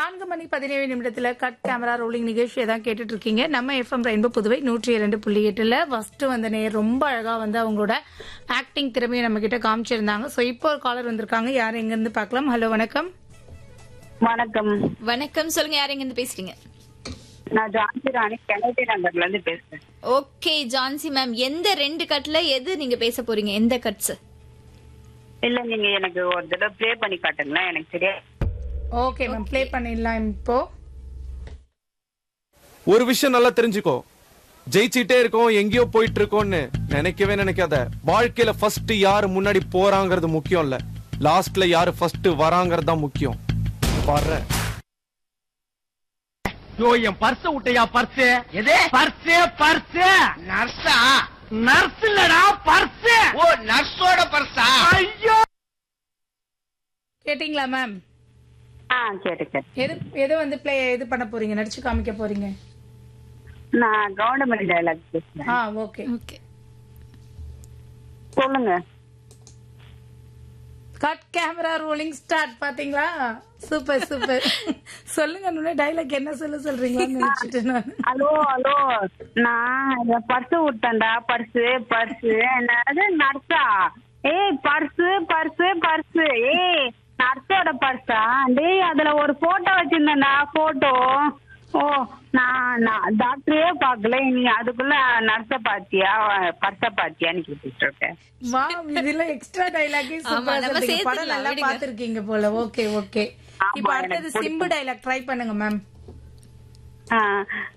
நான்கு மணி பதினேழு நிமிடத்துல cut camera rolling நிகழ்ச்சியை தான் கேட்டுட்டு இருக்கீங்க நம்ம எஃப்எம் ரெயின்போ புதுவை நூற்றி இரண்டு புள்ளி எட்டுல ஃபர்ஸ்ட் வந்த நேர் ரொம்ப அழகா வந்து அவங்களோட ஆக்டிங் திறமையை நம்ம கிட்ட காமிச்சிருந்தாங்க சோ இப்போ ஒரு காலர் வந்திருக்காங்க யார் எங்க இருந்து பார்க்கலாம் ஹலோ வணக்கம் வணக்கம் வணக்கம் சொல்லுங்க யார் எங்க இருந்து பேசுறீங்க நான் ஜான்சி ராணி கெனடி நகர்ல இருந்து பேசுறேன் ஓகே ஜான்சி மேம் எந்த ரெண்டு கட்ல எது நீங்க பேச போறீங்க எந்த கட்ஸ் இல்ல நீங்க எனக்கு ஒரு தடவை ப்ளே பண்ணி காட்டுங்களேன் எனக்கு தெரியாது ஓகே மேம் ப்ளே பண்ணிடலாம் இப்போ ஒரு விஷயம் நல்லா தெரிஞ்சுக்கோ ஜெயிச்சிட்டே இருக்கோம் எங்கேயோ போயிட்டு இருக்கோம்னு நினைக்கவே நினைக்காத வாழ்க்கையில ஃபர்ஸ்ட் யாரு முன்னாடி போறாங்கிறது முக்கியம் இல்ல லாஸ்ட்ல யாரு ஃபர்ஸ்ட் வராங்கிறது தான் முக்கியம் வர்றேன் யோ என் பர்ஸ் விட்டையா பர்ஸ் எது பர்ஸ் பர்ஸ் நர்ஸா நர்ஸ் இல்லடா பர்ஸ் ஓ நர்ஸோட பர்ஸா ஐயோ கேட்டிங்களா மேம் ஆ கேட்டு கேட்டு எது எது வந்து ப்ளே இது பண்ண போறீங்க நடிச்சு காமிக்க போறீங்க நான் கவர்மெண்ட் டைலாக் பேசுறேன் ஆ ஓகே ஓகே சொல்லுங்க கட் கேமரா ரோலிங் ஸ்டார்ட் பாத்தீங்களா சூப்பர் சூப்பர் சொல்லுங்க டைலாக் என்ன சொல்ல சொல்றீங்களான்னு நினைச்சிட்டு நான் ஹலோ ஹலோ நான் பர்ஸ் விட்டேன்டா பர்ஸ் பர்ஸ் என்னது நர்ஸா ஏய் பர்ஸ் பர்ஸ் பர்ஸ் ஏய் நர்ஸோட பர்ஸா டேய் அதுல ஒரு போட்டோ வச்சிருந்தேன்டா போட்டோ ஓ நான் நான் டாக்டரே பார்க்கல நீ அதுக்குள்ள நர்ஸ பாத்தியா பர்ஸ பாத்தியான்னு கேட்டுட்டு இருக்கேன் வா இதுல எக்ஸ்ட்ரா டைலாக்கே ஆமா, சூப்பரா நம்ம சொல்றீங்க படம் சேர்த்துக்கலாம், நல்லா விடுங்க. பாத்திருக்கீங்க போல ஓகே ஓகே ஆமா, இப்போ எனக்கு அடுத்தது சிம்பு டைலாக் ட்ரை பண்ணுங்க மேம் ஆ